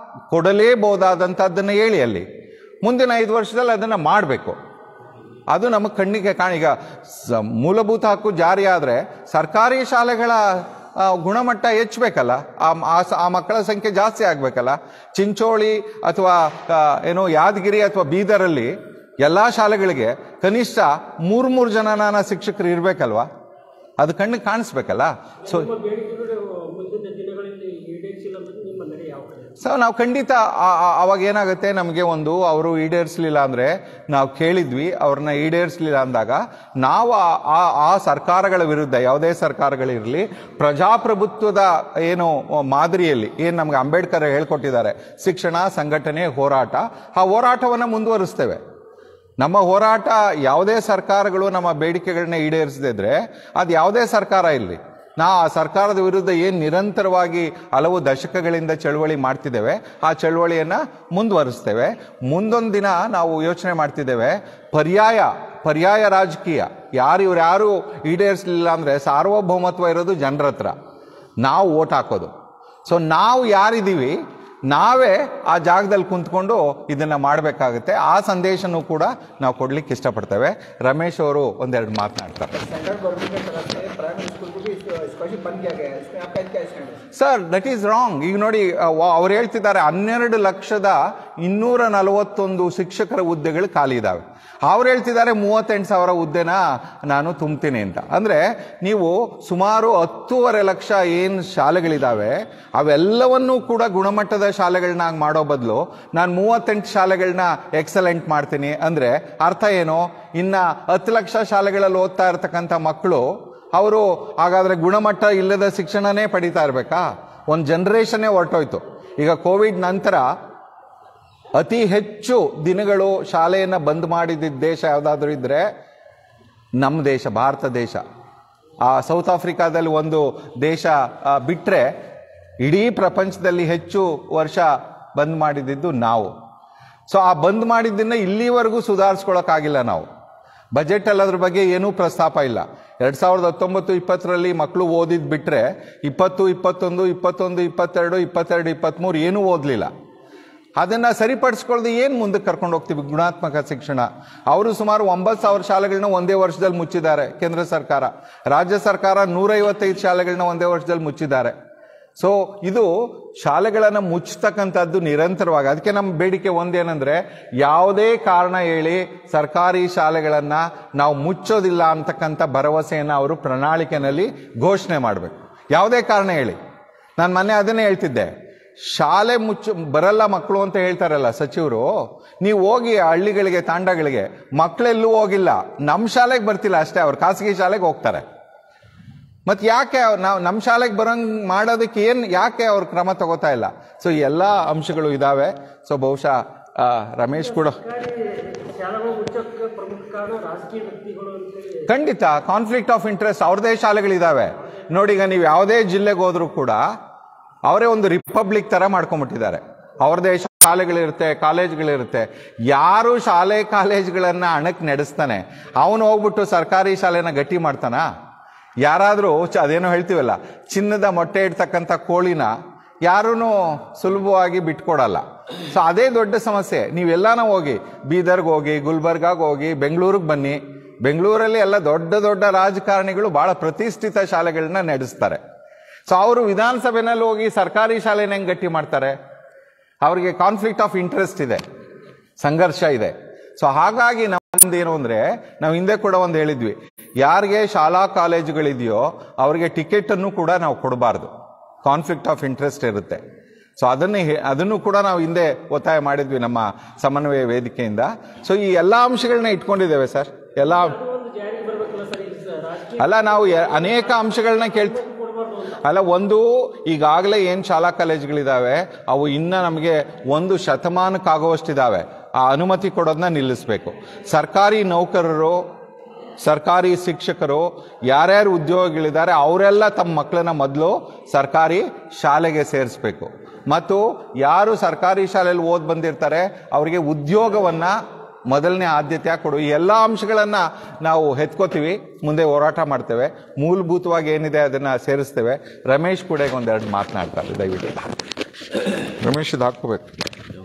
ಕೊಡಲೇಬಹುದಾದಂಥದ್ದನ್ನು ಹೇಳಿ ಅಲ್ಲಿ ಮುಂದಿನ ಐದು ವರ್ಷದಲ್ಲಿ ಅದನ್ನು ಮಾಡಬೇಕು ಅದು ನಮ್ಮ ಕಣ್ಣಿಗೆ ಕಾಣ ಈಗ ಸ- ಮೂಲಭೂತ ಹಕ್ಕು ಜಾರಿ ಆದರೆ ಸರ್ಕಾರಿ ಶಾಲೆಗಳ ಆ, ಗುಣಮಟ್ಟ ಹೆಚ್ಚಬೇಕಲ್ಲ ಆ ಆ ಸ- ಆ ಮಕ್ಕಳ ಸಂಖ್ಯೆ ಜಾಸ್ತಿ ಆಗಬೇಕಲ್ಲ ಚಿಂಚೋಳಿ ಅಥವಾ ಆ, ಏನು ಯಾದಗಿರಿ ಅಥವಾ ಬೀದರಲ್ಲಿ ಎಲ್ಲ ಶಾಲೆಗಳಿಗೆ ಕನಿಷ್ಠ ಮೂರು ಮೂರು ಜನ ಶಿಕ್ಷಕರು ಇರಬೇಕಲ್ವಾ ಅದು ಕಣ್ಣಿಗೆ ಕಾಣಿಸ್ಬೇಕಲ್ಲ ಸೊ ನಿಮ್ಮ ಬೇಡಿಕೆಗಳು ಮುಂದಿನ ದಿನಗಳಲ್ಲಿ ಈಡೇರಿಸಿಲ್ಲ ಅಂದ್ರೆ ನಿಮ್ಮ ನಡೆ ಯಾವ ಕಡೆ ಸೊ ನಾವು ಖಂಡಿತ ಆ- ಆ- ಅವಾಗ ಏನಾಗುತ್ತೆ ನಮಗೆ ಒಂದು ಅವರು ಈಡೇರಿಸಲಿಲ್ಲ ಅಂದ್ರೆ ನಾವು ಕೇಳಿದ್ವಿ ಅವ್ರನ್ನ ಈಡೇರಿಸಲಿಲ್ಲ ಅಂದಾಗ ನಾವು ಆ- ಆ ಆ ಸರ್ಕಾರಗಳ ವಿರುದ್ಧ ಯಾವುದೇ ಸರ್ಕಾರಗಳಿರಲಿ ಪ್ರಜಾಪ್ರಭುತ್ವದ ಏನು ಮಾದರಿಯಲ್ಲಿ ಏನು ನಮ್ಗೆ ಅಂಬೇಡ್ಕರ್ ಹೇಳ್ಕೊಟ್ಟಿದ್ದಾರೆ ಶಿಕ್ಷಣ ಸಂಘಟನೆ ಹೋರಾಟ ಆ ಹೋರಾಟವನ್ನು ಮುಂದುವರಿಸ್ತೇವೆ ನಮ್ಮ ಹೋರಾಟ ಯಾವುದೇ ಸರ್ಕಾರಗಳು ನಮ್ಮ ಬೇಡಿಕೆಗಳನ್ನ ಈಡೇರಿಸದಿದ್ರೆ ಅದು ಯಾವುದೇ ಸರ್ಕಾರ ಇಲ್ಲಿ ನಾ ಆ ಸರ್ಕಾರದ ವಿರುದ್ಧ ಏನು ನಿರಂತರವಾಗಿ ಹಲವು ದಶಕಗಳಿಂದ ಚಳುವಳಿ ಮಾಡ್ತಿದ್ದೇವೆ ಆ ಚಳುವಳಿಯನ್ನ ಮುಂದುವರಿಸ್ತೇವೆ ಮುಂದೊಂದು ದಿನ ನಾವು ಯೋಚನೆ ಮಾಡ್ತಿದ್ದೇವೆ ಪರ್ಯಾಯ ಪರ್ಯಾಯ ರಾಜಕೀಯ ಯಾರು ಇವ್ರು ಯಾರು ಈಡೇರಿಸಲಿಲ್ಲ ಅಂದ್ರೆ ಸಾರ್ವಭೌಮತ್ವ ಇರೋದು ಜನರ ಹತ್ರ ನಾವು ಓಟ್ ಹಾಕೋದು ಸೊ ನಾವು ಯಾರಿದ್ದೀವಿ ನಾವೇ ಆ ಜಾಗದಲ್ಲಿ ಕುಂತ್ಕೊಂಡು ಇದನ್ನ ಮಾಡಬೇಕಾಗುತ್ತೆ ಆ ಸಂದೇಶನೂ ಕೂಡ ನಾವು ಕೊಡ್ಲಿಕ್ಕೆ ಇಷ್ಟಪಡ್ತೇವೆ ರಮೇಶ್ ಅವರು ಒಂದೆರಡು ಮಾತನಾಡ್ತಾರೆ ಸ್ಟ್ಯಾಂಡರ್ಡ್ ಗೌರ್ಮೆಂಟ್ तरफ से प्राइमरी स्कूल को भी इस स्कॉलरशिप बन किया गया है उसमें आपका क्या स्टैंड है ಸರ್ ದಟ್ ಈಸ್ ರಾಂಗ್ ಈಗ ನೋಡಿ ಅವ್ರು ಹೇಳ್ತಿದ್ದಾರೆ ಹನ್ನೆರಡು ಲಕ್ಷದ ಇನ್ನೂರ ನಲವತ್ತೊಂದು ಶಿಕ್ಷಕರ ಹುದ್ದೆಗಳು ಖಾಲಿ ಇದಾವೆ ಅವ್ರು ಹೇಳ್ತಿದ್ದಾರೆ ಮೂವತ್ತೆಂಟು ಸಾವಿರ ಹುದ್ದೆನ ನಾನು ತುಂಬ್ತೀನಿ ಅಂತ ಅಂದ್ರೆ ನೀವು ಸುಮಾರು ಹತ್ತೂವರೆ ಲಕ್ಷ ಏನು ಶಾಲೆಗಳಿದಾವೆ ಅವೆಲ್ಲವನ್ನೂ ಕೂಡ ಗುಣಮಟ್ಟದ ಶಾಲೆಗಳನ್ನಾಗಿ ಮಾಡೋ ಬದಲು ನಾನು ಮೂವತ್ತೆಂಟು ಶಾಲೆಗಳನ್ನ ಎಕ್ಸಲೆಂಟ್ ಮಾಡ್ತೀನಿ ಅಂದ್ರೆ ಅರ್ಥ ಏನು ಇನ್ನ ಹತ್ತು ಲಕ್ಷ ಶಾಲೆಗಳಲ್ಲಿ ಓದ್ತಾ ಇರತಕ್ಕಂಥ ಮಕ್ಕಳು ಅವರು ಹಾಗಾದ್ರೆ ಗುಣಮಟ್ಟ ಇಲ್ಲದ ಶಿಕ್ಷಣನೇ ಪಡಿತಾ ಇರಬೇಕಾ ಒಂದು ಜನರೇಷನ್ನೇ ಹೊರಟೋಯ್ತು ಈಗ ಕೋವಿಡ್ ನಂತರ ಅತಿ ಹೆಚ್ಚು ದಿನಗಳು ಶಾಲೆಯನ್ನು ಬಂದ್ ಮಾಡಿದ ದೇಶ ಯಾವುದಾದ್ರೂ ಇದ್ರೆ ನಮ್ಮ ದೇಶ ಭಾರತ ದೇಶ ಆ ಸೌತ್ ಆಫ್ರಿಕಾದಲ್ಲಿ ಒಂದು ದೇಶ ಆ, ಬಿಟ್ರೆ ಇಡೀ ಪ್ರಪಂಚದಲ್ಲಿ ಹೆಚ್ಚು ವರ್ಷ ಬಂದ್ ಮಾಡಿದ್ದು ನಾವು ಸೊ ಆ ಬಂದ್ ಮಾಡಿದ್ದನ್ನ ಇಲ್ಲಿವರೆಗೂ ಸುಧಾರಿಸ್ಕೊಳಕ್ಕಾಗಿಲ್ಲ ನಾವು ಬಜೆಟ್ ಅಲ್ಲಿ ಅದ್ರ ಬಗ್ಗೆ ಏನೂ ಪ್ರಸ್ತಾಪ ಇಲ್ಲ ಎರಡ್ ಸಾವಿರದ ಹತ್ತೊಂಬತ್ತು ಇಪ್ಪತ್ತರಲ್ಲಿ ಮಕ್ಕಳು ಓದಿದ್ ಬಿಟ್ರೆ ಇಪ್ಪತ್ತು ಇಪ್ಪತ್ತೊಂದು ಇಪ್ಪತ್ತೊಂದು ಇಪ್ಪತ್ತೆರಡು ಇಪ್ಪತ್ತೆರಡು ಇಪ್ಪತ್ತ್ಮೂರು ಏನೂ ಓದಲಿಲ್ಲ ಅದನ್ನ ಸರಿಪಡಿಸ್ಕೊಳ್ಳದೆ ಏನು ಮುಂದಕ್ಕೆ ಕರ್ಕೊಂಡು ಹೋಗ್ತೀವಿ ಗುಣಾತ್ಮಕ ಶಿಕ್ಷಣ ಅವರು ಸುಮಾರು ಒಂಬತ್ತು ಸಾವಿರ ಶಾಲೆಗಳನ್ನ ಒಂದೇ ವರ್ಷದಲ್ಲಿ ಮುಚ್ಚಿದ್ದಾರೆ ಕೇಂದ್ರ ಸರ್ಕಾರ ರಾಜ್ಯ ಸರ್ಕಾರ ನೂರೈವತ್ತೈದು ಶಾಲೆಗಳನ್ನ ಒಂದೇ ವರ್ಷದಲ್ಲಿ ಮುಚ್ಚಿದ್ದಾರೆ ಸೊ ಇದು ಶಾಲೆಗಳನ್ನು ಮುಚ್ಚತಕ್ಕಂಥದ್ದು ನಿರಂತರವಾಗಿ ಅದಕ್ಕೆ ನಮ್ಮ ಬೇಡಿಕೆ ಒಂದೇನೆಂದ್ರೆ ಯಾವುದೇ ಕಾರಣ ಹೇಳಿ ಸರ್ಕಾರಿ ಶಾಲೆಗಳನ್ನ ನಾವು ಮುಚ್ಚೋದಿಲ್ಲ ಅಂತಕ್ಕಂಥ ಭರವಸೆಯನ್ನು ಅವರು ಪ್ರಣಾಳಿಕೆನಲ್ಲಿ ಘೋಷಣೆ ಮಾಡಬೇಕು ಯಾವುದೇ ಕಾರಣ ಹೇಳಿ ನಾನು ಮೊನ್ನೆ ಅದನ್ನೇ ಹೇಳ್ತಿದ್ದೆ ಶಾಲೆ ಮುಚ್ಚು ಬರಲ್ಲ ಮಕ್ಕಳು ಅಂತ ಹೇಳ್ತಾರಲ್ಲ ಸಚಿವರು ನೀವು ಹೋಗಿ ಹಳ್ಳಿಗಳಿಗೆ ತಾಂಡಗಳಿಗೆ ಮಕ್ಕಳೆಲ್ಲೂ ಹೋಗಿಲ್ಲ ನಮ್ಮ ಶಾಲೆಗೆ ಬರ್ತಿಲ್ಲ ಅಷ್ಟೇ ಅವ್ರು ಖಾಸಗಿ ಶಾಲೆಗೆ ಹೋಗ್ತಾರೆ ಮತ್ತೆ ಯಾಕೆ ಅವ್ರ್- ನಾವು ನಮ್ಮ ಶಾಲೆಗೆ ಬರಂಗ್ ಮಾಡೋದಕ್ಕೆ ಏನ್ ಯಾಕೆ ಅವ್ರು ಕ್ರಮ ತಗೋತಾ ಇಲ್ಲ ಸೊ ಎಲ್ಲ ಅಂಶಗಳು ಇದಾವೆ ಸೊ ಬಹುಶಃ ಆ, ರಮೇಶ್ ಕೂಡ ಸರ್ಕಾರಿ ಶಾಲೆಗಳು ಮುಚ್ಚಕ್ಕೆ ಪ್ರಮುಖ ಕಾರಣ ರಾಜಕೀಯ ವ್ಯಕ್ತಿಗಳು ಅಂತೇಳಿ ಖಂಡಿತ ಕಾನ್ಫ್ಲಿಕ್ಟ್ ಆಫ್ ಇಂಟ್ರೆಸ್ಟ್ ಅವ್ರದೇ ಶಾಲೆಗಳಿದಾವೆ ನೋಡಿ ಈಗ ನೀವು ಯಾವುದೇ ಜಿಲ್ಲೆಗೆ ಹೋದ್ರೂ ಕೂಡ ಅವರೇ ಒಂದು ರಿಪಬ್ಲಿಕ್ ತರ ಮಾಡ್ಕೊಂಡ್ಬಿಟ್ಟಿದ್ದಾರೆ ಅವ್ರದೇ ಶಾಲೆಗಳಿರುತ್ತೆ ಕಾಲೇಜ್ಗಳಿರುತ್ತೆ ಯಾರು ಶಾಲೆ ಕಾಲೇಜ್ಗಳನ್ನ ಹಣಕ್ಕೆ ನಡೆಸ್ತಾನೆ ಅವನು ಹೋಗ್ಬಿಟ್ಟು ಸರ್ಕಾರಿ ಶಾಲೆನ ಗಟ್ಟಿ ಮಾಡ್ತಾನ ಯಾರಾದರೂ ಅದೇನೋ ಹೇಳ್ತೀವಲ್ಲ ಚಿನ್ನದ ಮೊಟ್ಟೆ ಇಡ್ತಕ್ಕಂಥ ಕೋಳಿನ ಯಾರೂ ಸುಲಭವಾಗಿ ಬಿಟ್ಕೊಡಲ್ಲ ಸೊ ಅದೇ ದೊಡ್ಡ ಸಮಸ್ಯೆ ನೀವೆಲ್ಲಾನ ಹೋಗಿ ಬೀದರ್ಗೆ ಹೋಗಿ ಗುಲ್ಬರ್ಗಾಗೆ ಹೋಗಿ ಬೆಂಗಳೂರಿಗೆ ಬನ್ನಿ ಬೆಂಗಳೂರಲ್ಲಿ ಎಲ್ಲ ದೊಡ್ಡ ದೊಡ್ಡ ರಾಜಕಾರಣಿಗಳು ಬಹಳ ಪ್ರತಿಷ್ಠಿತ ಶಾಲೆಗಳನ್ನ ನಡೆಸ್ತಾರೆ ಸೊ ಅವರು ವಿಧಾನಸಭೆನಲ್ಲಿ ಹೋಗಿ ಸರ್ಕಾರಿ ಶಾಲೆನ ಹೆಂಗ್ ಗಟ್ಟಿ ಮಾಡ್ತಾರೆ ಅವರಿಗೆ ಕಾನ್ಫ್ಲಿಕ್ಟ್ ಆಫ್ ಇಂಟ್ರೆಸ್ಟ್ ಇದೆ ಸಂಘರ್ಷ ಇದೆ ಸೊ ಹಾಗಾಗಿ ನಮ್ದು ಏನು ಅಂದ್ರೆ ನಾವು ಹಿಂದೆ ಕೂಡ ಒಂದು ಹೇಳಿದ್ವಿ ಯಾರಿಗೆ ಶಾಲಾ ಕಾಲೇಜುಗಳಿದೆಯೋ ಅವರಿಗೆ ಟಿಕೆಟ್ ಅನ್ನು ಕೂಡ ನಾವು ಕೊಡಬಾರ್ದು ಕಾನ್ಫ್ಲಿಕ್ಟ್ ಆಫ್ ಇಂಟ್ರೆಸ್ಟ್ ಇರುತ್ತೆ ಸೊ ಅದನ್ನೇ ಹೇ- ಅದನ್ನು ಕೂಡ ನಾವು ಹಿಂದೆ ಒತ್ತಾಯ ಮಾಡಿದ್ವಿ ನಮ್ಮ ಸಮನ್ವಯ ವೇದಿಕೆಯಿಂದ ಸೊ ಈ ಎಲ್ಲ ಅಂಶಗಳನ್ನ ಇಟ್ಕೊಂಡಿದ್ದೇವೆ ಸರ್ ಎಲ್ಲ ಅದು ಒಂದು ಜಾರಿಗೆ ಬರ್ಬೇಕಲ್ಲ ಸರ್ ಇಲ್ಲಿ ಸರ್ ರಾಜಕೀಯ ಅಲ್ಲ ನಾವು ಎ- ಅನೇಕ ಅಂಶಗಳನ್ನ ಕೇಳ್ತೀವಿ ಕೊಡಬಾರ್ದು ಅಂತ ಅಲ್ಲ ಒಂದು ಈಗಾಗಲೇ ಏನು ಶಾಲಾ ಕಾಲೇಜುಗಳಿದಾವೆ ಅವು ಇನ್ನ ನಮಗೆ ಒಂದು ಶತಮಾನಕ್ಕಾಗುವಷ್ಟಿದಾವೆ ಆ ಅನುಮತಿ ಕೊಡೋದನ್ನ ನಿಲ್ಲಿಸಬೇಕು ಸರ್ಕಾರಿ ನೌಕರರು ಸರ್ಕಾರಿ ಶಿಕ್ಷಕರು ಯಾರ್ಯಾರು ಉದ್ಯೋಗಿಗಳಿದ್ದಾರೆ ಅವರೆಲ್ಲ ತಮ್ಮ ಮಕ್ಕಳನ್ನ ಮೊದಲು ಸರ್ಕಾರಿ ಶಾಲೆಗೆ ಸೇರಿಸ್ಬೇಕು ಮತ್ತು ಯಾರು ಸರ್ಕಾರಿ ಶಾಲೆಯಲ್ಲಿ ಓದ್ ಬಂದಿರ್ತಾರೆ ಅವರಿಗೆ ಉದ್ಯೋಗವನ್ನ ಮೊದಲನೇ ಆದ್ಯತೆ ಕೊಡು ಈ ಎಲ್ಲ ಅಂಶಗಳನ್ನ ನಾವು ಹೆತ್ಕೋತೀವಿ ಮುಂದೆ ಹೋರಾಟ ಮಾಡ್ತೇವೆ ಮೂಲಭೂತವಾಗಿ ಏನಿದೆ ಅದನ್ನ ಸೇರಿಸ್ತೇವೆ ರಮೇಶ್ ಕೂಡ ಒಂದೆರಡು ಮಾತನಾಡ್ತಾರೆ ದಯವಿಟ್ಟು ರಮೇಶ್ ಇದು ಹಾಕೋಬೇಕು